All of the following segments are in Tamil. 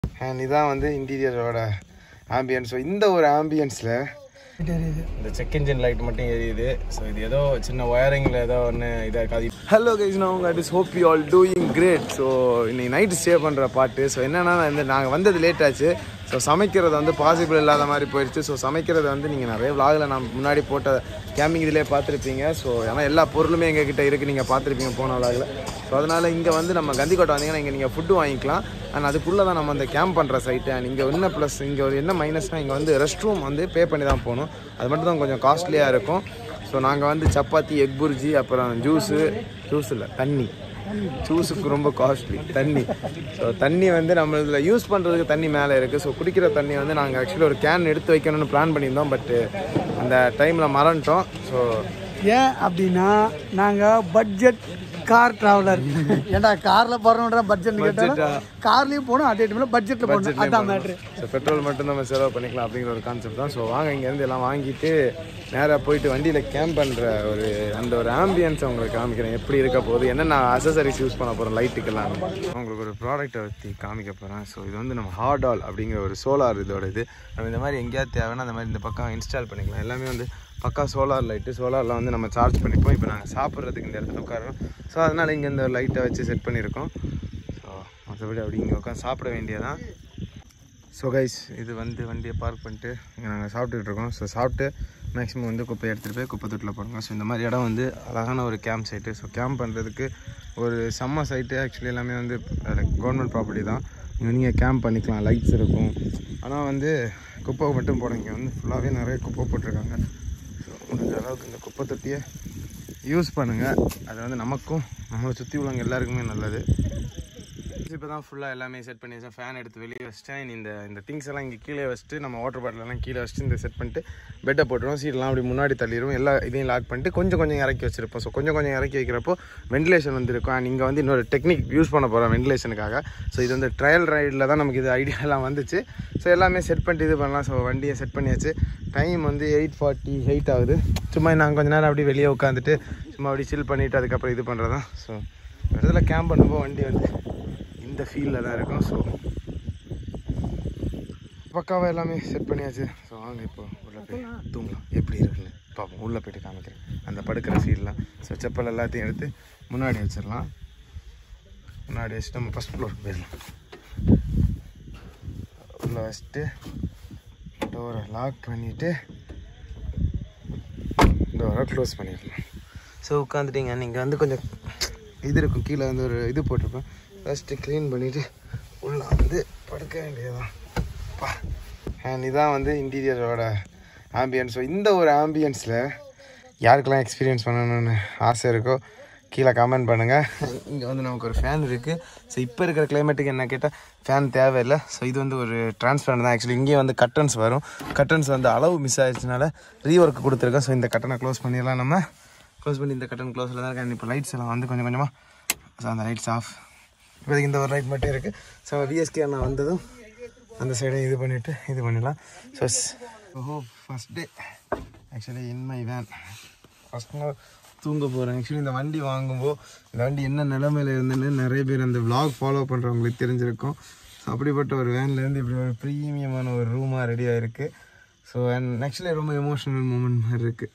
அண்ட் இதான் வந்து இன்டீரியரோட ஆம்பியன்ஸ் ஸோ இந்த ஒரு ஆம்பியன்ஸில் இந்த செக் இன்ஜின் லைட் மட்டும் எரியுது ஸோ இது ஏதோ சின்ன ஒயரிங்கில் ஏதோ ஒன்று இதாக இருக்காது ஹலோ கைஸ் நான் உங்கள் it is hope you all doing great so இன்னைக்கு நைட்டு ஸ்டே பண்ணுற பாட்டு ஸோ என்னென்னா இந்த நாங்கள் வந்தது லேட் ஆச்சு ஸோ சமைக்கிறது வந்து பாசிபிள் இல்லாத மாதிரி போயிடுச்சு ஸோ சமைக்கிறது வந்து நீங்கள் நிறைய vlogல நான் முன்னாடி போட்ட கேம்பிங் இதிலே பார்த்துருப்பீங்க ஸோ ஏன்னா எல்லா பொருளுமே எங்கள் கிட்ட இருக்குது நீங்கள் பார்த்துருப்பீங்க போன vlogல ஸோ அதனால் இங்கே வந்து நம்ம கந்திக்கோட்டை வந்தீங்கன்னா இங்கே நீங்கள் ஃபுட்டு வாங்கிக்கலாம் அண்ட் அதுக்குள்ளே தான் நம்ம அந்த கேம்ப் பண்ணுற சைட்டு அண்ட் இங்கே என்ன ப்ளஸ் இங்கே ஒரு என்ன மைனஸ்னால் இங்கே வந்து ரெஸ்ட் ரூம் வந்து பே பண்ணி தான் போகணும் அது மட்டும் தான் கொஞ்சம் காஸ்ட்லியாக இருக்கும் ஸோ நாங்கள் வந்து சப்பாத்தி எக் புர்ஜி அப்புறம் ஜூஸு ஜூஸ் இல்லை தண்ணி ஜூஸுக்கு ரொம்ப காஸ்ட்லி தண்ணி ஸோ தண்ணி வந்து நம்ம இதில் யூஸ் பண்ணுறதுக்கு தண்ணி மேலே இருக்குது ஸோ குடிக்கிற தண்ணி வந்து நாங்கள் ஆக்சுவலி ஒரு கேன் எடுத்து வைக்கணும்னு பிளான் பண்ணியிருந்தோம் பட்டு அந்த டைமில் மறந்துட்டோம் ஸோ ஏன் அப்படின்னா நாங்கள் பட்ஜெட் கார் டிராவலர் ஏன்டா காரில் போகிறோன்ற பட்ஜெட் கேட்டாலும் கார்லேயும் போகணும் அதே டைமில் பட்ஜெட்டில் போகணும் அதான் மேட்ரு ஸோ பெட்ரோல் மட்டும் நம்ம செலவு பண்ணிக்கலாம் அப்படிங்கிற ஒரு கான்செப்ட் தான் ஸோ வாங்க இங்கேருந்து எல்லாம் வாங்கிட்டு நேராக போயிட்டு வண்டியில் கேம்ப் பண்ணுற ஒரு அந்த ஒரு ஆம்பியன்ஸ் உங்களுக்கு காமிக்கிறேன் எப்படி இருக்க போகுது என்னென்ன அசசரிஸ் யூஸ் பண்ண போகிறோம் லைட்டுக்கெல்லாம் உங்களுக்கு ஒரு ப்ராடக்ட்டை பற்றி காமிக்க போகிறேன் ஸோ இது வந்து நம்ம ஹார்டால் அப்படிங்கிற ஒரு சோலார் இதோட இது நம்ம இந்த மாதிரி எங்கேயாவது தேவைன்னா அந்த மாதிரி இந்த பக்கம் இன்ஸ்டால் பண்ணிக்கலாம் எல்லாமே வந்து பக்கா சோலார் லைட்டு சோலாரில் வந்து நம்ம சார்ஜ் பண்ணிப்போம் இப்போ நாங்கள் சாப்பிட்றதுக்கு இந்த இடத்துல உட்காரோம் ஸோ அதனால் இங்கே இந்த லைட்டை வச்சு செட் பண்ணியிருக்கோம் ஸோ மற்றபடி அப்படி இங்கே உட்காந்து சாப்பிட வேண்டியதான் ஸோ கைஸ் இது வந்து வண்டியை பார்க் பண்ணிட்டு இங்கே நாங்கள் சாப்பிட்டுட்டு இருக்கோம் ஸோ சாப்பிட்டு மேக்ஸிமம் வந்து குப்பையை எடுத்துகிட்டு போய் குப்பை தொட்டில் போடுங்க ஸோ இந்த மாதிரி இடம் வந்து அழகான ஒரு கேம்ப் சைட்டு ஸோ கேம்ப் பண்ணுறதுக்கு ஒரு செம்ம சைட்டு ஆக்சுவலி எல்லாமே வந்து கவர்மெண்ட் ப்ராப்பர்ட்டி தான் இங்கே நீங்கள் கேம்ப் பண்ணிக்கலாம் லைட்ஸ் இருக்கும் ஆனால் வந்து குப்பை மட்டும் போட இங்கே வந்து ஃபுல்லாகவே நிறைய குப்பை போட்டிருக்காங்க ஸோ முடிஞ்ச அளவுக்கு இந்த குப்பை தொட்டியை யூஸ் பண்ணுங்கள் அது வந்து நமக்கும் நம்மளை சுற்றி உள்ளவங்க எல்லாருக்குமே நல்லது இப்போ தான் ஃபுல்லாக எல்லாமே செட் பண்ணி வச்சேன் ஃபேன் எடுத்து வெளியே வச்சிட்டேன் இந்த இந்த திங்ஸ் எல்லாம் இங்கே கீழே வச்சுட்டு நம்ம வாட்டர் பாட்டில் எல்லாம் கீழே வச்சுட்டு இந்த செட் பண்ணிட்டு பெட்டை போட்டுருவோம் சீட்லாம் அப்படி முன்னாடி தள்ளிடுவோம் எல்லா இதையும் லாக் பண்ணிட்டு கொஞ்சம் கொஞ்சம் இறக்கி வச்சிருப்போம் ஸோ கொஞ்சம் கொஞ்சம் இறக்கி வைக்கிறப்போ வென்டிலேஷன் வந்துருக்கும் அண்ட் இங்கே வந்து இன்னொரு டெக்னிக் யூஸ் பண்ண போகிறோம் வென்டிலேஷனுக்காக ஸோ இது வந்து ட்ரையல் ரைடில் தான் நமக்கு இது ஐடியாலாம் வந்துச்சு ஸோ எல்லாமே செட் பண்ணிட்டு இது பண்ணலாம் ஸோ வண்டியை செட் பண்ணியாச்சு டைம் வந்து எயிட் ஃபார்ட்டி எயிட் ஆகுது சும்மா நாங்கள் கொஞ்ச நேரம் அப்படியே வெளியே உட்காந்துட்டு சும்மா அப்படி சில் பண்ணிவிட்டு அதுக்கப்புறம் இது பண்ணுறது தான் ஸோ இடத்துல கேம்ப் பண்ணும்போது வண்டி வந்து இந்த ஃபீல்டில் தான் இருக்கும் ஸோ பக்காவாக எல்லாமே செட் பண்ணியாச்சு ஸோ வாங்க இப்போ உள்ளே போய் தூங்கலாம் எப்படி இருக்குன்னு பார்ப்போம் உள்ளே போயிட்டு காமிக்கிறேன் அந்த படுக்கிற ஃபீல்லாம் ஸோ செப்பல் எல்லாத்தையும் எடுத்து முன்னாடி வச்சிடலாம் முன்னாடி வச்சுட்டு நம்ம ஃபஸ்ட் ஃப்ளோர் போயிடலாம் உள்ளே வச்சுட்டு டோரை லாக் பண்ணிவிட்டு டோரை க்ளோஸ் பண்ணிடலாம் ஸோ உட்காந்துட்டீங்க நீங்கள் வந்து கொஞ்சம் இது இருக்கும் கீழே வந்து ஒரு இது போட்டிருப்பேன் ஃபஸ்ட்டு க்ளீன் பண்ணிவிட்டு உள்ளே வந்து படுக்க வேண்டியதுதான் பா அண்ட் இதான் வந்து இன்டீரியரோட ஆம்பியன்ஸ் ஸோ இந்த ஒரு ஆம்பியன்ஸில் யாருக்கெல்லாம் எக்ஸ்பீரியன்ஸ் பண்ணணும்னு ஆசை இருக்கோ கீழே கமெண்ட் பண்ணுங்கள் இங்கே வந்து நமக்கு ஒரு ஃபேன் இருக்குது ஸோ இப்போ இருக்கிற கிளைமேட்டுக்கு என்ன கேட்டால் ஃபேன் தேவையில்லை ஸோ இது வந்து ஒரு டிரான்ஸ்பரண்ட் தான் ஆக்சுவலி இங்கேயும் வந்து கட்டன்ஸ் வரும் கட்டன்ஸ் வந்து அளவு மிஸ் ஆயிடுச்சுனால ரீஒர்க் கொடுத்துருக்கோம் ஸோ இந்த கட்டனை க்ளோஸ் பண்ணிடலாம் நம்ம க்ளோஸ் பண்ணி இந்த கட்டன் க்ளோஸில் தான் இருக்கேன் இப்போ லைட்ஸ் எல்லாம் வந்து கொஞ்சம் கொஞ்சமாக ஸோ அந்த லைட்ஸ் ஆஃப் இப்போதைக்கு இந்த ஒரு லைட் மட்டும் இருக்குது ஸோ விஎஸ்கே நான் வந்ததும் அந்த சைடை இது பண்ணிவிட்டு இது பண்ணிடலாம் ஸோ ஓஹோ first day actually in my van first நாள் தூங்க போகிறேன் ஆக்சுவலி இந்த வண்டி வாங்கும்போது இந்த வண்டி என்ன நிலமையில இருந்துன்னு நிறைய பேர் அந்த vlog ஃபாலோ பண்ணுறவங்களுக்கு தெரிஞ்சிருக்கும் ஸோ அப்படிப்பட்ட ஒரு வேன்லேருந்து இப்படி ஒரு ப்ரீமியமான ஒரு ரூமாக ரெடியாக இருக்குது ஸோ அண்ட் ஆக்சுவலி ரொம்ப எமோஷனல் மூமெண்ட் மாதிரி இருக்குது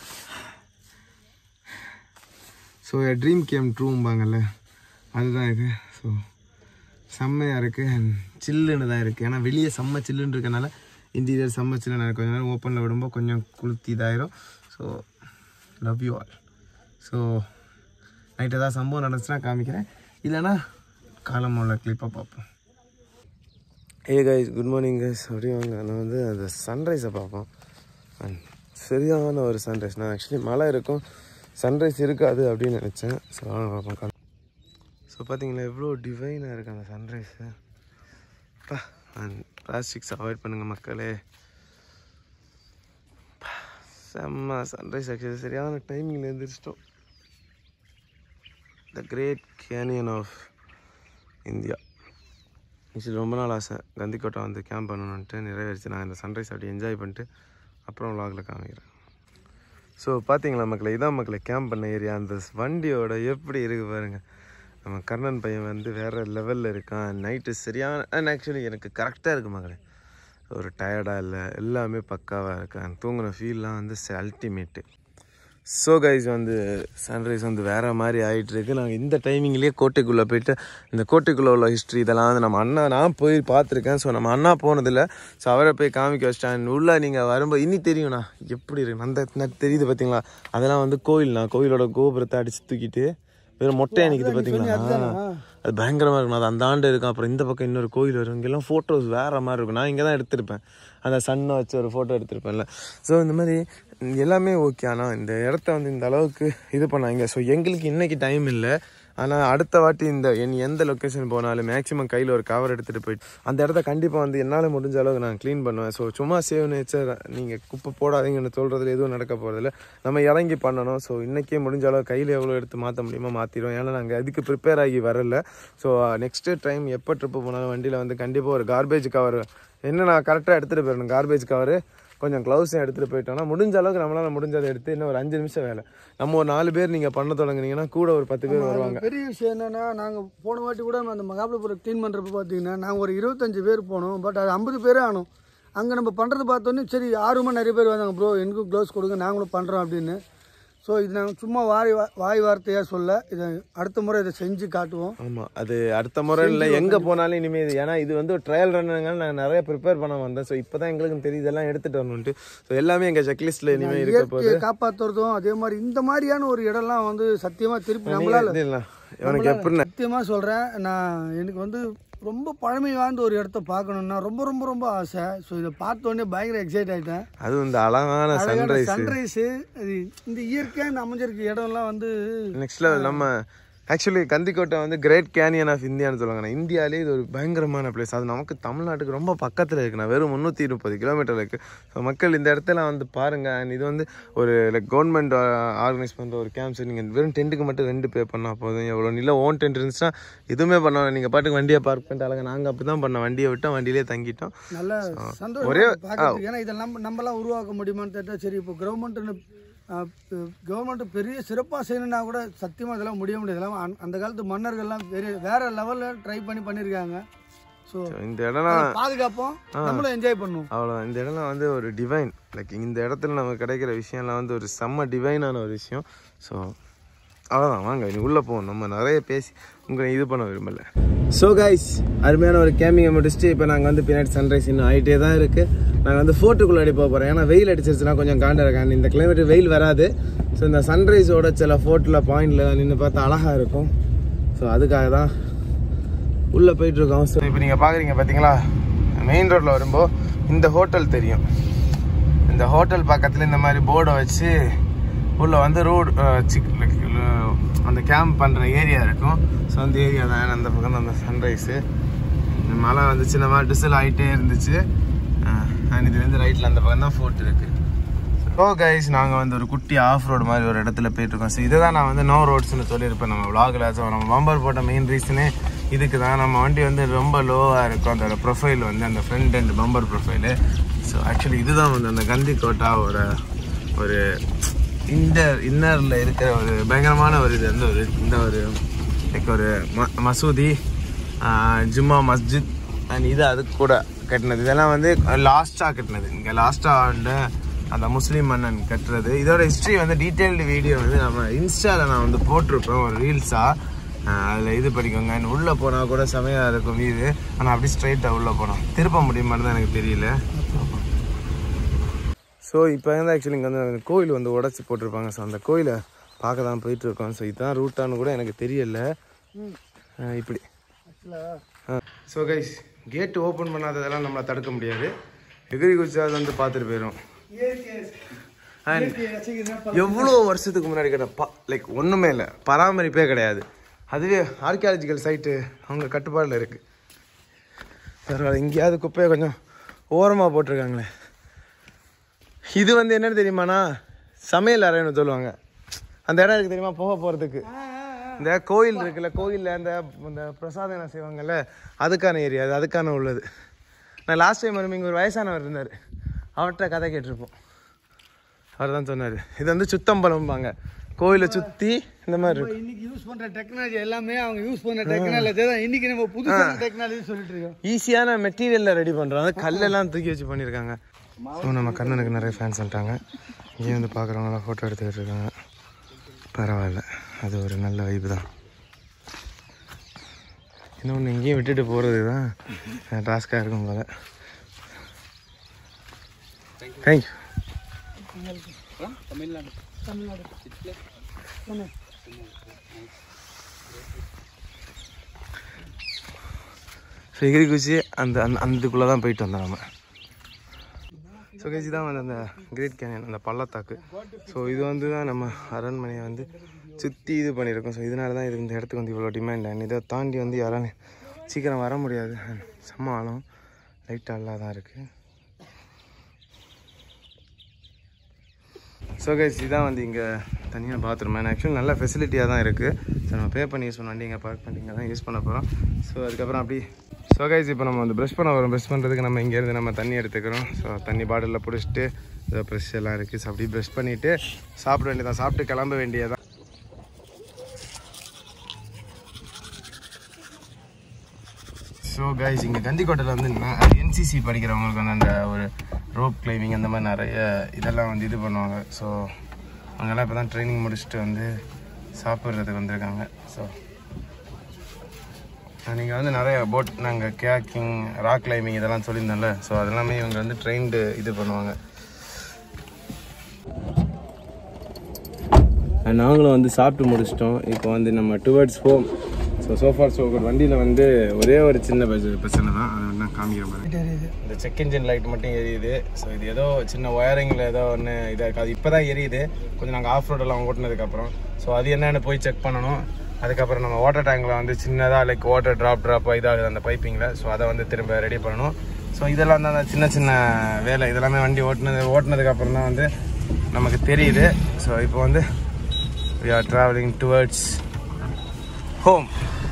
ஸோ ட்ரீம் கேம் ட்ரூம்பாங்கல்ல அதுதான் இது ஸோ செம்மையாக இருக்குது அண்ட் சில்லுன்னு தான் இருக்குது ஏன்னா வெளியே செம்ம சில்லுன்னு இருக்கனால இன்டீரியர் செம்ம சில்லுன்னு இருக்கு. கொஞ்ச நேரம் ஓப்பனில் விடும்போது கொஞ்சம் குளுத்தி இதாயிரும் so love you all so night ஏதாவது சம்பவம் நடந்துச்சுன்னா காமிக்கிறேன் இல்லைன்னா காலம் உள்ள கிளிப்பாக பார்ப்போம் ஏ கைஸ் குட் மார்னிங் கைஸ் அப்படி வாங்க நான் வந்து அந்த சன்ரைஸை பார்ப்போம் அண்ட் சரியான ஒரு சன்ரைஸ் நான் ஆக்சுவலி மழை இருக்கும் சன்ரைஸ் இருக்காது அப்படின்னு நினச்சேன் ஸோ வாங்க பார்ப்போம் ஸோ பார்த்தீங்களா எவ்வளோ டிவைனாக இருக்குது அந்த சன்ரைஸு அப்பா அண்ட் பிளாஸ்டிக்ஸ் அவாய்ட் பண்ணுங்கள் மக்களே அப்பா, செம்ம சன்ரைஸ் ஆக்சுவலி சரியான டைமிங்கில் எழுந்திரிச்சிட்டோம் the great canyon of India actually ரொம்ப நாள் ஆசை கந்திக்கோட்டை வந்து கேம்ப் பண்ணணுன்ட்டு நிறைவேறிச்சு நான் இந்த சன்ரைஸ் அப்படி என்ஜாய் பண்ணிட்டு அப்புறம் vlogல காமிக்கிறேன் ஸோ பார்த்தீங்களா மக்களை இதான் மக்களை கேம்ப் பண்ண ஏரியா அந்த வண்டியோட எப்படி இருக்குது பாருங்க நம்ம கர்ணன் பையன் வந்து வேறு லெவலில் இருக்கான் நைட்டு சரியான ஆக்சுவலி எனக்கு கரெக்டாக இருக்கு மகளே ஒரு டயர்டாக இல்லை எல்லாமே பக்காவாக இருக்கான் தூங்குன ஃபீல்லாம் வந்து அல்டிமேட்டு ஸோ கைஸ் வந்து சன்ரைஸ் வந்து வேறு மாதிரி ஆகிட்டு இருக்கு நாங்கள் இந்த டைமிங்லேயே கோட்டைக்குள்ளே போயிட்டு இந்த கோட்டைக்குள்ளே உள்ள ஹிஸ்ட்ரி இதெல்லாம் வந்து நம்ம அண்ணா நான் போய் பார்த்துருக்கேன் ஸோ நம்ம அண்ணா போனதில்லை ஸோ அவரை போய் காமிக்க வச்சிட்டேன் உள்ளே நீங்கள் வரும்போது இனி தெரியும்ண்ணா எப்படி இருக்கு அந்த ந- தெரியுது பார்த்தீங்களா அதெல்லாம் வந்து கோயில்ண்ணா கோயிலோட கோபுரத்தை அடித்து தூக்கிட்டு வெறும் மொட்டை அணிக்குது பார்த்தீங்களா அது பயங்கரமாக இருக்கும் அது அந்த ஆண்டு இருக்கும் அப்புறம் இந்த பக்கம் இன்னொரு கோயில் வரும் இங்கெல்லாம் ஃபோட்டோஸ் வேறு மாதிரி இருக்கும் நான் இங்கே தான் எடுத்திருப்பேன் அந்த சன்னை வச்சு ஒரு ஃபோட்டோ எடுத்திருப்பேன்ல ஸோ இந்த மாதிரி எல்லாமே ஓகே ஆனால் இந்த இடத்த வந்து இந்த அளவுக்கு இது பண்ணாங்க ஸோ எங்களுக்கு இன்னைக்கு டைம் இல்லை ஆனால் அடுத்த வாட்டி இந்த என் எந்த லொக்கேஷன் போனாலும் மேக்ஸிமம் கையில் ஒரு கவர் எடுத்துகிட்டு போயிட்டு அந்த இடத்த கண்டிப்பாக வந்து என்னால் முடிஞ்ச அளவுக்கு நான் க்ளீன் பண்ணுவேன் ஸோ சும்மா சேவ் நேச்சர் நீங்கள் குப்பை போடாதீங்கன்னு சொல்கிறதுல எதுவும் நடக்க போகிறதில்ல நம்ம இறங்கி பண்ணணும் ஸோ இன்றைக்கே முடிஞ்ச அளவு கையில் எவ்வளோ எடுத்து மாற்ற முடியுமோ மாற்றிடுவோம் ஏன்னா நாங்கள் அதுக்கு ப்ரிப்பேர் ஆகி வரல ஸோ நெக்ஸ்ட்டு டைம் எப்போ ட்ரிப்பு போனாலும் வண்டியில் வந்து கண்டிப்பாக ஒரு கார்பேஜ் கவர் என்ன நான் கரெக்டாக எடுத்துகிட்டு போயிடணும் கார்பேஜ் கவர் கொஞ்சம் க்ளவுஸும் எடுத்துகிட்டு போயிட்டோம்னா முடிஞ்ச அளவுக்கு நம்மளால் முடிஞ்சதை எடுத்து இன்னும் ஒரு அஞ்சு நிமிஷம் வேலை நம்ம ஒரு நாலு பேர் நீங்கள் பண்ண தொடங்குனீங்கன்னா கூட ஒரு பத்து பேர் வருவாங்க பெரிய விஷயம் என்னன்னா நாங்கள் போன வாட்டி கூட அந்த மகாபலிபுரம் க்ளீன் பண்ணுறப்ப பார்த்தீங்கன்னா நாங்கள் ஒரு இருபத்தஞ்சு பேர் போனோம் பட் அது ஐம்பது பேரே ஆனோம் அங்கே நம்ம பண்ணுறது பார்த்தோன்னே சரி ஆர்வமாக நிறைய பேர் வந்தாங்க ப்ரோ எனக்கும் க்ளவுஸ் கொடுங்க நாங்களும் பண்ணுறோம் அப்படின்னு ஸோ இது நாங்கள் சும்மா வாய் வா- வாய் வார்த்தையாக சொல்ல இதை அடுத்த முறை இதை செஞ்சு காட்டுவோம் ஆமாம் அது அடுத்த முறை இல்லை எங்கே போனாலும் இனிமேல் இது ஏன்னா இது வந்து ஒரு ட்ரையல் ரன்னுங்க நான் நிறைய ப்ரிப்பேர் பண்ண வந்தேன் ஸோ இப்போ தான் எங்களுக்கு தெரியுது இதெல்லாம் எடுத்துகிட்டு வரணுன்ட்டு ஸோ எல்லாமே எங்கள் செக்லிஸ்ட்டில் இனிமேல் இருக்க போகுது இயற்கையை காப்பாற்றுறதும் அதே மாதிரி இந்த மாதிரியான ஒரு இடம்லாம் வந்து சத்தியமாக திருப்பி நம்மளால இது இல்லை இவனுக்கு எப்படின்னு சத்தியமாக சொல்கிறேன் நான் எனக்கு வந்து ரொம்ப பழமை வாய்ந்த ஒரு இடத்த பார்க்கணுன்னா ரொம்ப ரொம்ப ரொம்ப ஆசை ஸோ இதை பார்த்த உடனே பயங்கர எக்ஸைட் ஆகிட்டேன் அதுவும் இந்த அழகான சன்ரைஸ் சன்ரைஸு அது இந்த இயற்கையாக அமைஞ்சிருக்க இடம்லாம் வந்து நெக்ஸ்ட் லெவல் நம்ம ஆக்சுவலி கந்திக்கோட்டை வந்து கிரேட் கேனியன் ஆஃப் இந்தியான்னு சொல்லுவாங்க நான் இந்தியாவிலே இது ஒரு பயங்கரமான பிளேஸ் அது நமக்கு தமிழ்நாட்டுக்கு ரொம்ப பக்கத்தில் இருக்குண்ணா வெறும் முந்நூற்றி முப்பது கிலோமீட்டர் இருக்குது ஸோ மக்கள் இந்த இடத்துல வந்து பாருங்கள் அண்ட் இது வந்து ஒரு லைக் கவர்மெண்ட் ஆர்கனைஸ் பண்ணுற ஒரு கேம்ப்ஸ் நீங்கள் வெறும் டென்ட்டுக்கு மட்டும் ரெண்டு பே பண்ணால் போதும் எவ்வளோ நில ஓன் டென்ட் இருந்துச்சுன்னா எதுவுமே பண்ண நீங்கள் பாட்டுக்கு வண்டியை பார்க் பண்ணிட்டு அழகாக நாங்கள் அப்படி தான் பண்ணோம் வண்டியை விட்டோம் வண்டியிலே தங்கிட்டோம் நல்ல சந்தோஷம் ஒரே- பார்க்கறதுக்கு ஏன்னா இதெல்லாம் நம்ம நம்மளாம் உருவாக்க முடியுமான்னு கேட்டா சரி இப்போ கவர்மெண்ட் கவர்மெண்ட் பெரிய சிறப்பாக செய்யணும்னா கூட சத்தியமாக இதெல்லாம் முடிய முடியாது இதெல்லாம் அந்த- அந்த காலத்து மன்னர்கள்லாம் பெரிய வேற லெவலில் ட்ரை பண்ணி பண்ணியிருக்காங்க ஸோ So, இந்த இடம்லாம் பாதுகாப்போம் நம்மளும் என்ஜாய் பண்ணுவோம் அவ்வளோ இந்த இடம்லாம் வந்து ஒரு டிவைன் லைக் இந்த இடத்துல நமக்கு கிடைக்கிற விஷயம்லாம் வந்து ஒரு செம்ம டிவைனான ஒரு விஷயம் ஸோ அவ்வளோதான் வாங்க நீ உள்ளே போவோம் நம்ம நிறைய பேசி உங்களை இது பண்ண விரும்பல ஸோ கைஸ் அருமையான ஒரு கேமிங்கை முடிச்சுட்டு இப்போ நாங்கள் வந்து பின்னாடி சன்ரைஸ் இன்னும் ஆகிட்டே தான் இருக்குது நாங்கள் வந்து ஃபோர்ட்டுக்குள்ளே அடி போக போகிறோம் ஏன்னா வெயில் அடிச்சிருச்சுன்னா கொஞ்சம் காண்டா இருக்காங்க இந்த கிளைமேட் வெயில் வராது ஸோ இந்த சன்ரைஸோட சில ஃபோர்ட்டில் பாயிண்டில் நின்று பார்த்தா அழகாக இருக்கும் ஸோ அதுக்காக தான் உள்ளே போயிட்டு இருக்கோம் ஸோ இப்போ நீங்கள் பார்க்குறீங்க பார்த்தீங்களா மெயின் ரோட்டில் வரும்போது இந்த ஹோட்டல் தெரியும் இந்த ஹோட்டல் பக்கத்தில் இந்த மாதிரி போர்டை வச்சு உள்ள வந்து ரோடு அந்த கேம்ப் பண்ணுற ஏரியா இருக்கும் ஸோ அந்த ஏரியா தான் அந்த பக்கம் தான் அந்த சன்ரைஸு மழை வந்துச்சு இந்த மாதிரி டிசல் ஆகிட்டே இருந்துச்சு அண்ட் இது வந்து ரைட்டில் அந்த பக்கம் தான் ஃபோர்ட் இருக்குது ஓ கைஸ் நாங்கள் வந்து ஒரு குட்டி ஆஃப் ரோடு மாதிரி ஒரு இடத்துல போயிட்டுருக்கோம் ஸோ இதை தான் நான் வந்து நோ ரோட்ஸ்னு சொல்லியிருப்பேன் நம்ம vlogல ஸோ நம்ம பம்பர் போட்ட மெயின் ரீசனே இதுக்கு தான் நம்ம வண்டி வந்து ரொம்ப லோவாக இருக்கும் அதோட ப்ரொஃபைல் வந்து அந்த front and bumper profile so actually இதுதான் வந்து அந்த கந்தி கோட்டாவோட ஒரு இன்னர் இன்னரில் இருக்கிற ஒரு பயங்கரமான ஒரு இது வந்து ஒரு இந்த ஒரு லைக் ஒரு ம மசூதி ஆஹ் ஜும்மா மஸ்ஜித் அண்ட் இது அதுக்கு கூட கட்டினது இதெல்லாம் வந்து லாஸ்ட்டாக கட்டினது இங்கே லாஸ்ட்டாக அந்த முஸ்லீம் மன்னன் கட்டுறது இதோட ஹிஸ்ட்ரி வந்து டீட்டெயில்டு வீடியோ வந்து நம்ம இன்ஸ்டாவில் நான் வந்து போட்டிருப்பேன் ஒரு ரீல்ஸாக அதில் இது படிக்கோங்க அண்ட் உள்ளே போனால் கூட செமையாக இருக்கும் வீடு ஆனால் அப்படி ஸ்ட்ரைட்டாக உள்ளே போனோம் திருப்ப முடியுமான்னு தான் எனக்கு தெரியல ஸோ இப்போ வந்து ஆக்சுவலி இங்கே வந்து கோயில் வந்து உடச்சி போட்டிருப்பாங்க ஸோ அந்த கோயிலை பார்க்க தான் போயிட்டு இருக்கோம் ஸோ இதுதான் ரூட்டான்னு கூட எனக்கு தெரியல ஆஹ் இப்படி ஸோ கைஸ் கேட் ஓப்பன் பண்ணாததெல்லாம் நம்மளை தடுக்க முடியாது எகிரி குதிச்சா அது வந்து பார்த்துட்டு போயிடும் அண்ட் எவ்வளோ வருஷத்துக்கு முன்னாடி கேட்ட பா லைக் ஒன்றுமே இல்லை பராமரிப்பே கிடையாது அதுவே ஆர்கியாலஜிக்கல் சைட்டு அவங்க கட்டுப்பாடில் இருக்குது பரவாயில்ல எங்கேயாவது குப்பையை கொஞ்சம் ஓரமாக போட்டிருக்காங்களே இது வந்து என்னன்னு தெரியுமாண்ணா சமையல் அறைன்னு சொல்லுவாங்க அந்த இடம் இருக்கு தெரியுமா போக போகிறதுக்கு இந்த கோயில் இருக்குல்ல கோயிலில் அந்த இந்த பிரசாதம் என்ன செய்வாங்கல்ல அதுக்கான ஏரியா அது அதுக்கான உள்ளது நான் லாஸ்ட் டைம் வரும்போது இங்கே ஒரு வயசானவர் இருந்தார் அவர்கிட்ட கதை கேட்டிருப்போம் அவர் தான் சொன்னார் இது வந்து சுத்தம்பலம்பாங்க கோயிலை சுற்றி இந்த மாதிரி இப்போ இன்னைக்கு யூஸ் பண்ற டெக்னாலஜி எல்லாமே அவங்க யூஸ் பண்ற டெக்னாலஜி தான் இன்னைக்கு நம்ம புதுசான டெக்னாலஜி சொல்லிட்டு இருக்கோம் ஈஸியான மெட்டீரியலில் ரெடி பண்ணுறோம் அது கல்லெல்லாம் தூக்கி வச்சு பண்ணியிருக்காங்க ஸோ நம்ம கண்ணனுக்கு நிறைய ஃபேன்ஸ் வந்துட்டாங்க இங்கே வந்து பார்க்குறவங்களாம் ஃபோட்டோ எடுத்துக்கிட்டு இருக்காங்க பரவாயில்ல அது ஒரு நல்ல வைப்பு தான் இன்னொன்று இங்கேயும் விட்டுட்டு போகிறது தான் டாஸ்காக இருக்கும் போல தேங்க்யூ ஸோ எகிரி குச்சி அந்த அந்த அந்த இதுக்குள்ளே தான் போயிட்டு வந்தோம் நம்ம ஸோ கேஜி தான் வந்து அந்த கிரேட் கேனியன் அந்த பள்ளத்தாக்கு ஸோ இது வந்து தான் நம்ம அரண்மனையை வந்து சுற்றி இது பண்ணியிருக்கோம் ஸோ இதனால தான் இது இந்த இடத்துக்கு வந்து இவ்வளோ டிமாண்ட் அண்ட் இதை தாண்டி வந்து யாராலும் சீக்கிரம் வர முடியாது செம்ம ஆழம் லைட்டாக நல்லா தான் இருக்குது ஸோ கைஸ் இதான் வந்து இங்கே தனியாக பாத்ரூம் அண்ட் ஆக்சுவலி நல்ல ஃபெசிலிட்டியாக தான் இருக்குது ஸோ நம்ம பே பண்ணி யூஸ் பண்ண வண்டி இங்கே பார்க் பண்ணி இங்கே தான் யூஸ் பண்ண போகிறோம் ஸோ அதுக்கப்புறம் அப்படி ஸோ கைஸ் இப்போ நம்ம வந்து ப்ரெஷ் பண்ண வரோம் ப்ரெஷ் பண்ணுறதுக்கு நம்ம இங்கேருந்து நம்ம தண்ணி எடுத்துக்கிறோம் ஸோ தண்ணி பாட்டிலில் பிடிச்சிட்டு ஏதோ ப்ரெஷ் எல்லாம் இருக்குது ஸோ அப்படியே ப்ரெஷ் பண்ணிவிட்டு சாப்பிட வேண்டியதான் சாப்பிட்டு கிளம்ப வேண்டியதான் ஸோ கைஸ் இங்கே கந்திக்கோட்டையில் வந்து என்சிசி படிக்கிறவங்களுக்கு வந்து அந்த ஒரு ரோப் கிளைம்பிங் அந்த மாதிரி நிறைய இதெல்லாம் வந்து இது பண்ணுவாங்க ஸோ அவங்கெல்லாம் இப்போ தான் ட்ரைனிங் முடிச்சுட்டு வந்து சாப்பிட்றதுக்கு வந்திருக்காங்க ஸோ நீங்கள் வந்து நிறைய போட் நாங்கள் கேக்கிங் ராக் கிளைம்பிங் இதெல்லாம் சொல்லியிருந்தோம்ல ஸோ அதெல்லாமே இவங்க வந்து ட்ரெயின்டு இது பண்ணுவாங்க நாங்களும் வந்து சாப்பிட்டு முடிச்சிட்டோம் இப்போ வந்து நம்ம towards home so so far so வண்டியில் வந்து ஒரே ஒரு சின்ன பிரச்ச- பிரச்சனை தான் அதை வந்து நான் காமிக்கிற மாதிரி இந்த செக் இன்ஜின் லைட் மட்டும் எரியுது ஸோ இது ஏதோ சின்ன ஒயரிங்கில் ஏதோ ஒன்று இதாக இருக்குது அது இப்போ தான் எரியுது கொஞ்சம் நாங்கள் ஆஃப் ரோடெல்லாம் ஓட்டினதுக்கப்புறம் ஸோ அது என்னென்னு போய் செக் பண்ணணும் அதுக்கப்புறம் நம்ம வாட்டர் டேங்கில் வந்து சின்னதாக லைக் வாட்டர் ட்ராப் ட்ராப் இதாகுது அந்த பைப்பிங்கில் ஸோ அதை வந்து திரும்ப ரெடி பண்ணணும் ஸோ இதெல்லாம் தான் அந்த சின்ன சின்ன வேலை இதெல்லாமே வண்டி ஓட்டினது ஓட்டினதுக்கப்புறம் தான் வந்து நமக்கு தெரியுது ஸோ இப்போ வந்து we are traveling towards home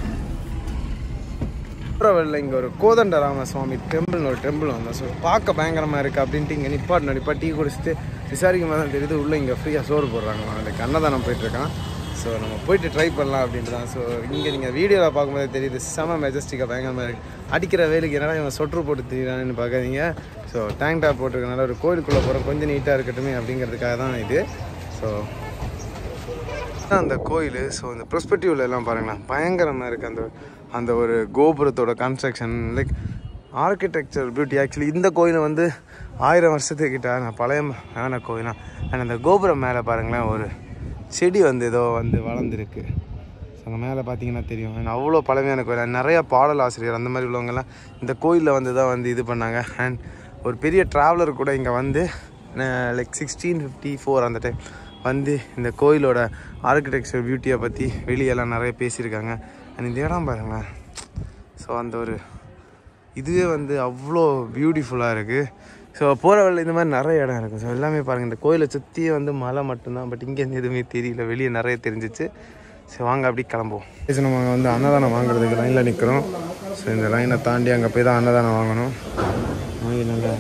புறவெளியில் இங்கே ஒரு கோதண்டராம சுவாமி டெம்பிள்னு ஒரு டெம்பிள் வந்தோம் ஸோ பார்க்க பயங்கரமாக இருக்குது அப்படின்ட்டு இங்கே நிப்பாட்டு நிப்பா டீ குடிச்சிட்டு விசாரிக்கும் போது தான் தெரியுது உள்ளே இங்கே ஃப்ரீயாக சோறு போடுறாங்க அதுக்கு அன்னதானம் போயிட்டுருக்கான் ஸோ நம்ம போயிட்டு ட்ரை பண்ணலாம் அப்படின்ட்டு தான் ஸோ இங்கே நீங்கள் வீடியோவில் பார்க்கும்போது தெரியுது செம மெஜஸ்டிக்காக பயங்கரமாக இருக்குது அடிக்கிற வேலுக்கு என்னடா இவன் சொட்ரு போட்டு திரியிறான்னு பார்க்காதீங்க ஸோ டேங்க் டாப் போட்டிருக்கனால ஒரு கோயிலுக்குள்ளே போகிறோம் கொஞ்சம் நீட்டாக இருக்கட்டுமே அப்படிங்கிறதுக்காக தான் இது ஸோ அந்த கோயில் ஸோ அந்த ப்ரொஸ்பெக்டிவ்ல எல்லாம் பாருங்களேன் பயங்கரமாக இருக்குது அந்த அந்த ஒரு கோபுரத்தோட construction like architecture beauty actually இந்த கோயில் வந்து ஆயிரம் வருஷத்துக்கிட்ட நான் பழைய ஆன கோயிலாம் அண்ட் அந்த கோபுரம் மேலே பாருங்களேன் ஒரு செடி வந்து ஏதோ வந்து வளர்ந்துருக்கு ஸோ அங்கே மேலே பார்த்தீங்கன்னா தெரியும் and அவ்வளோ பழமையான கோயில் and நிறைய பாடல் ஆசிரியர் அந்த மாதிரி உள்ளவங்கெல்லாம் இந்த கோயிலில் வந்து தான் வந்து இது பண்ணாங்க அண்ட் ஒரு பெரிய ட்ராவலர் கூட இங்கே வந்து லைக் சிக்ஸ்டீன் ஃபிஃப்டி ஃபோர் அந்த டைம் வந்து இந்த கோயிலோட ஆர்கிடெக்சர் பியூட்டியை பற்றி வெளியெல்லாம் நிறைய பேசியிருக்காங்க அண்ட் இந்த இடம் பாருங்களேன் ஸோ அந்த ஒரு இதுவே வந்து அவ்வளோ பியூட்டிஃபுல்லாக இருக்குது ஸோ போகிற வழியில் இந்த மாதிரி நிறைய இடம் இருக்குது ஸோ எல்லாமே பாருங்கள் இந்த கோயிலை சுற்றியே வந்து மலை மட்டும்தான் பட் இங்கேருந்து எதுவுமே தெரியல வெளியே நிறைய தெரிஞ்சிச்சு ஸோ வாங்க அப்படி கிளம்புவோம் ஸோ நம்ம அங்கே வந்து அன்னதானம் வாங்குறதுக்கு லைனில் நிற்கிறோம் ஸோ இந்த லைனை தாண்டி அங்கே போய் தான் அன்னதானம் வாங்கணும் வாங்கி நல்லா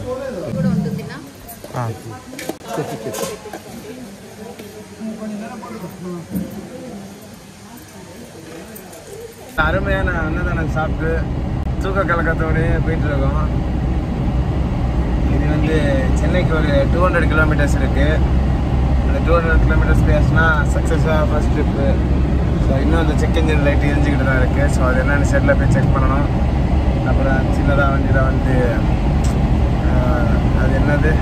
ஆ அருமையான அன்னதானம் சாப்பிட்டு தூக்க கலக்கத்தோடய போயிட்டு இருக்கோம் இது வந்து சென்னைக்கு ஒரு டூ ஹண்ட்ரட் கிலோமீட்டர்ஸ் இருக்கு அந்த டூ ஹண்ட்ரட் கிலோமீட்டர்ஸ் பேசினா சக்ஸஸாக ஃபர்ஸ்ட் ட்ரிப்பு ஸோ இன்னும் அந்த செக் இன்ஜின் லைட் எரிஞ்சுக்கிட்டு தான் இருக்குது ஸோ அது என்னென்னு செட்டில் போய் செக் பண்ணணும் அப்புறம் சின்னதாக வண்டியில் வந்து ஆஹ், அது என்னது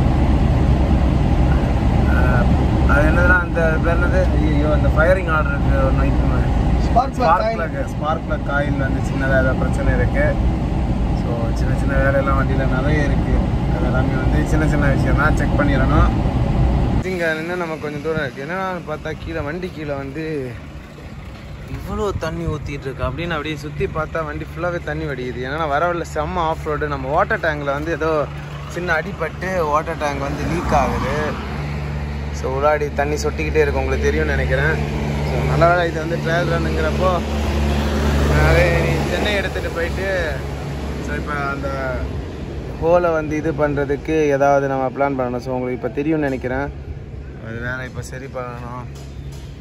ஆஹ், அது என்னதுன்னா அந்த பேர் என்னது ஐயோ அந்த ஃபயரிங் ஆர்டருக்கு ஒரு night Spark plug spark coil. Plug spark plug coil வந்து சின்னதாக ஏதாவது பிரச்சனை இருக்குது ஸோ சின்ன சின்ன வேலையெல்லாம் வண்டியில் நிறைய இருக்குது அது எல்லாமே வந்து சின்ன சின்ன விஷயம் தான் செக் பண்ணிடணும் இங்கே நின்று நம்ம கொஞ்சம் தூரம் இருக்குது என்னன்னா பார்த்தா கீழே வண்டி கீழே வந்து இவ்வளோ தண்ணி ஊற்றிட்டு இருக்கு அப்படின்னு அப்படியே சுற்றி பார்த்தா வண்டி ஃபுல்லாகவே தண்ணி வடியுது ஏன்னா வரவில்ல செம்ம ஆஃப் ரோடு நம்ம வாட்டர் டேங்கில் வந்து ஏதோ சின்ன அடிபட்டு வாட்டர் டேங்க் வந்து லீக் ஆகுது ஸோ உள்ளாடி தண்ணி சொட்டிக்கிட்டே இருக்கும் உங்களுக்கு தெரியும்னு நினைக்கிறேன் ஸோ நல்ல வேலை இது வந்து ட்ரையல் ரன்னுங்கிறப்போ நிறைய நீ சென்னை எடுத்துகிட்டு போயிட்டு ஸோ இப்போ அந்த ஹோலை வந்து இது பண்ணுறதுக்கு ஏதாவது நம்ம பிளான் பண்ணணும் ஸோ உங்களுக்கு இப்போ தெரியும்னு நினைக்கிறேன் அது வேலை இப்போ சரி பண்ணணும்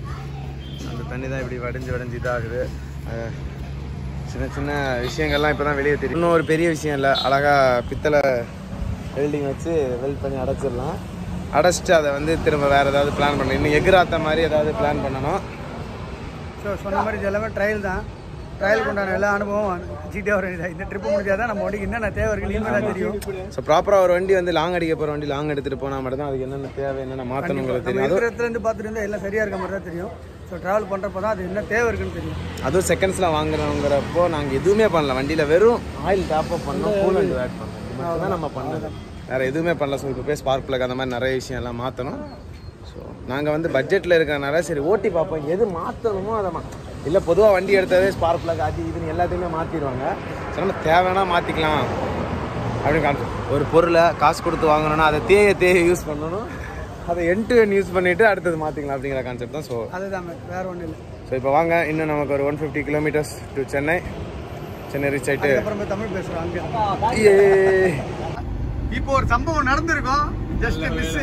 அந்த தண்ணி தான் இப்படி வடிஞ்சு வடிஞ்சு இதாகுது அஹ் சின்ன சின்ன விஷயங்கள்லாம் இப்போ தான் வெளியே தெரியும் இன்னும் ஒரு பெரிய விஷயம் இல்லை அழகாக பித்தளை வெல்டிங் வச்சு வெல்ட் பண்ணி அடைச்சிடலாம் அடைச்சிட்டு அதை வந்து திரும்ப வேறு ஏதாவது பிளான் பண்ணணும் இன்னும் எதிராத்த மாதிரி ஏதாவது பிளான் பண்ணணும் ஸோ சொன்ன மாதிரி இது எல்லாமே ட்ரையல் தான் ட்ரையலுக்கு உண்டான எல்லா அனுபவம் ஜிடிஏ வர வேண்டியது இந்த ட்ரிப்பு முடிஞ்சால் தான் நம்ம வண்டிக்கு என்னென்ன தேவை இருக்குன்னு இனிமேல் தெரியும் ஸோ ப்ராப்பராக ஒரு வண்டி வந்து லாங் அடிக்க போகிற வண்டி லாங் எடுத்துகிட்டு போனால் மட்டும் தான் அதுக்கு என்னென்ன தேவை என்னென்ன மாற்றணுங்கிறது நம்ம தெரியும் அதுவும் இருக்கிற இடத்துல இருந்து பார்த்துட்டு இருந்தால் எல்லாம் சரியாக இருக்க மாதிரி தான் தெரியும் ஸோ ட்ராவல் பண்ணுறப்ப தான் அது என்ன தேவை இருக்குன்னு தெரியும் அதுவும் செகண்ட்ஸில் வாங்குறோங்கிறப்போ நாங்கள் எதுவுமே பண்ணல வண்டியில் வெறும் ஆயில் டாப் அப் பண்ணோம் கூலண்ட் ஆட் பண்ணோம் இது மட்டும் தான் நம்ம பண்ணது வேறு எதுவுமே பண்ணல ஸோ இப்போ போய் ஸ்பார்க் பிளக் அந்த மாதிரி நிறைய விஷயம் எல்லாம் மாற்றணும் ஸோ நாங்கள் வந்து பட்ஜெட்டில் இருக்கிறனால சரி ஓட்டி பார்ப்போம் எது மாற்றணுமோ அதை மா இல்லை பொதுவாக வண்டி எடுத்ததே ஸ்பார்க் பிளக் அது இதுன்னு எல்லாத்தையுமே மாற்றிடுவாங்க ஸோ நம்ம தேவைன்னா மாற்றிக்கலாம் அப்படின்னு கான்செப்ட் ஒரு பொருளை காசு கொடுத்து வாங்கணும்னா அதை தேய தேய யூஸ் பண்ணணும் அதை என் டு யூஸ் பண்ணிவிட்டு அடுத்தது மாற்றிக்கலாம் அப்படிங்கிற கான்செப்ட் தான் ஸோ அதுதான் வேற ஒன்றும் இல்லை ஸோ இப்போ வாங்க இன்னும் நமக்கு ஒரு one fifty kilometres to Chennai Chennai reach ஆயிட்டு அதுக்கப்புறம் போய் தமிழ் பேசுகிறோம் அங்கே ஏ இப்போ ஒரு சம்பவம் நடந்திருக்கும் ஜஸ்ட் மிஸ்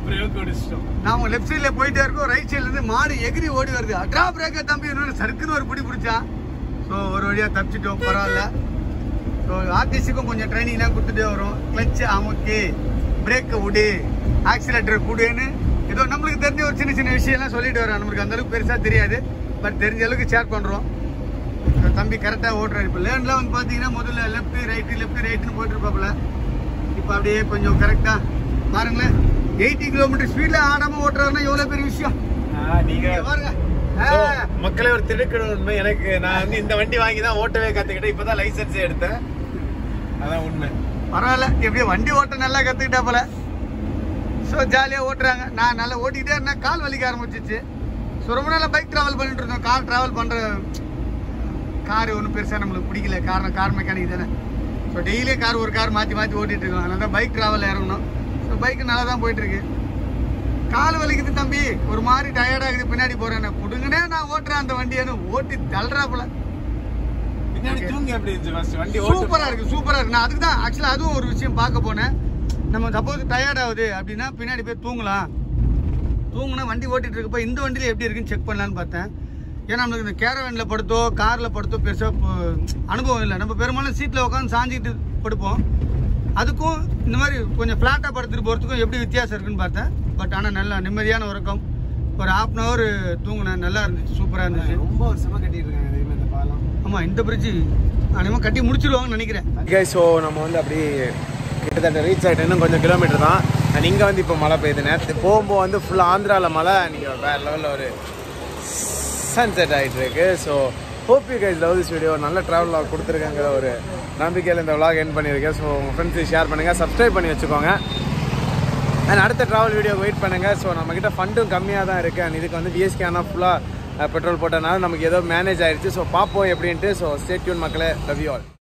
நாம லெஃப்ட் சைடுல போயிட்டே இருக்கோம் ரைட் சைடுல இருந்து மாடு எகிரி ஓடி வருது அட்ரா பிரேக்க தம்பி இன்னொரு சறுக்குன்னு ஒரு பிடி பிடிச்சான் ஸோ ஒரு வழியா தப்பிச்சிட்டோம் பரவாயில்ல ஸோ ஆர்டிசிக்கும் கொஞ்சம் ட்ரைனிங்லாம் கொடுத்துட்டே வரும் கிளச் அமுக்கி பிரேக்கை விடு ஆக்சிலேட்டர் கொடுன்னு ஏதோ நம்மளுக்கு தெரிஞ்ச ஒரு சின்ன சின்ன விஷயம்லாம் சொல்லிட்டு வரோம் நம்மளுக்கு அந்த அளவுக்கு பெருசா தெரியாது பட் தெரிஞ்ச அளவுக்கு ஷேர் பண்றோம் So, தம்பி கரெக்டாக ஓட்டுறாரு இப்போ லேர்ன்லாம் வந்து பார்த்தீங்கன்னா முதல்ல லெஃப்ட் ரைட்டு லெஃப்ட் ரைட்டுன்னு போயிட்டு இருப்பாப்புல இப்போ அப்படியே கொஞ்சம் கரெக்டாக பாருங்களேன் எயிட்டி கிலோமீட்டர் ஸ்பீடில் ஆடாமல் ஓட்டுறாருன்னா எவ்வளோ பெரிய விஷயம் நீங்க இங்க பாருங்க ஆ, மக்களே ஒரு திடுக்கிடும் உண்மை எனக்கு நான் வந்து இந்த வண்டி வாங்கி தான் ஓட்டவே கத்துக்கிட்டேன் இப்பதான் லைசன்ஸே எடுத்தேன் அதான் உண்மை பரவாயில்ல எப்படியோ வண்டி ஓட்ட நல்லா கற்றுக்கிட்டா போல ஸோ ஜாலியாக ஓட்டுறாங்க நான் நல்லா ஓட்டிக்கிட்டே இருந்தேன் கால் வலிக்க ஆரம்பிச்சிச்சு ஸோ ரொம்ப நாளாக பைக் ட்ராவல் பண்ணிட்டு இருந்தோம் கார் ட்ராவல் பண்ணுற கார் ஒன்றும் பெருசாக நம்மளுக்கு பிடிக்கல காரணம் கார் மெக்கானிக் தானே ஸோ டெய்லியும் கார் ஒரு கார் மாற்றி மாற்றி ஓட்டிட்டு இருக்கோம் அதனால தான் பைக் ட்ராவல் இறங்கணும் ஸோ பைக்கு நல்லா தான் போயிட்டு இருக்கு கால் வலிக்குது தம்பி ஒரு மாதிரி டயர்டாகுது பின்னாடி போறேன் புடுங்கனே நான் ஓட்டுறேன் அந்த வண்டியன்னு ஓட்டி தள்ளுறாப்புல பின்னாடி தூங்கி எப்படி இருந்துச்சு ஃபர்ஸ்ட் வண்டி சூப்பரா இருக்கு சூப்பரா இருக்கு நான் அதுக்கு தான் ஆக்சுவலா அதுவும் ஒரு விஷயம் பார்க்க போனேன் நம்ம சப்போஸ் டயர்ட் ஆகுது அப்படின்னா பின்னாடி போய் தூங்கலாம் தூங்குனா வண்டி ஓட்டிட்டு இருக்கப்ப இந்த வண்டியில எப்படி இருக்குன்னு செக் பண்ணலான்னு பார்த்தேன் ஏன்னா நம்மளுக்கு இந்த கேரவேனில் படுத்தோ காரில் படுத்தோ பெருசாக அனுபவம் இல்லை நம்ம பெரும்பாலும் சீட்டில் உட்காந்து சாஞ்சிக்கிட்டு படுப்போம் அதுக்கும் இந்த மாதிரி கொஞ்சம் ஃப்ளாட்டாக படுத்துட்டு போகிறதுக்கும் எப்படி வித்தியாசம் இருக்குன்னு பார்த்தேன் பட் ஆனால் நல்லா நிம்மதியான உறக்கம் ஒரு ஹாஃப் அன் ஹவர் தூங்கினேன் நல்லா இருந்துச்சு சூப்பராக இருந்துச்சு ரொம்ப வருஷமா கட்டிட்டு இருக்காங்க இதே இந்த பாலம் ஆமாம் இந்த பிரிட்ஜு அனிமேல் கட்டி முடிச்சிருவாங்கன்னு நினைக்கிறேன் ஓகே ஸோ நம்ம வந்து அப்படி கிட்டத்தட்ட ரீச் ஆகிட்டு இன்னும் கொஞ்சம் கிலோமீட்டர் தான் அண்ட் இங்கே வந்து இப்போ மழை பெய்யுது நேரத்து போகும்போது வந்து ஃபுல்லாக ஆந்திராவில் மழை நீங்கள் வேறு லெவலில் ஒரு சன்செட் ஆகிட்டு இருக்கு so hope you guys love this video நல்ல ட்ராவல் லாக் கொடுத்துருக்கேங்கிற ஒரு நம்பிக்கையில் இந்த vlog என் பண்ணியிருக்கேன் ஸோ உங்கள் ஃப்ரெண்ட்ஸுக்கு ஷேர் பண்ணுங்கள் சப்ஸ்கிரைப் பண்ணி வச்சுக்கோங்க அண்ட் அடுத்த ட்ராவல் வீடியோ வெயிட் பண்ணுங்கள் ஸோ நம்மக்கிட்ட ஃபண்டும் கம்மியாக தான் இருக்குது அண்ட் இதுக்கு வந்து பிஎஸ்கே ஆனால் ஃபுல்லாக பெட்ரோல் போட்டனால நமக்கு ஏதோ மேனேஜ் ஆயிடுச்சு ஸோ பார்ப்போம் எப்படின்ட்டு ஸோ ஸ்டேட்யூன் மக்களே லவ் யூ ஆல்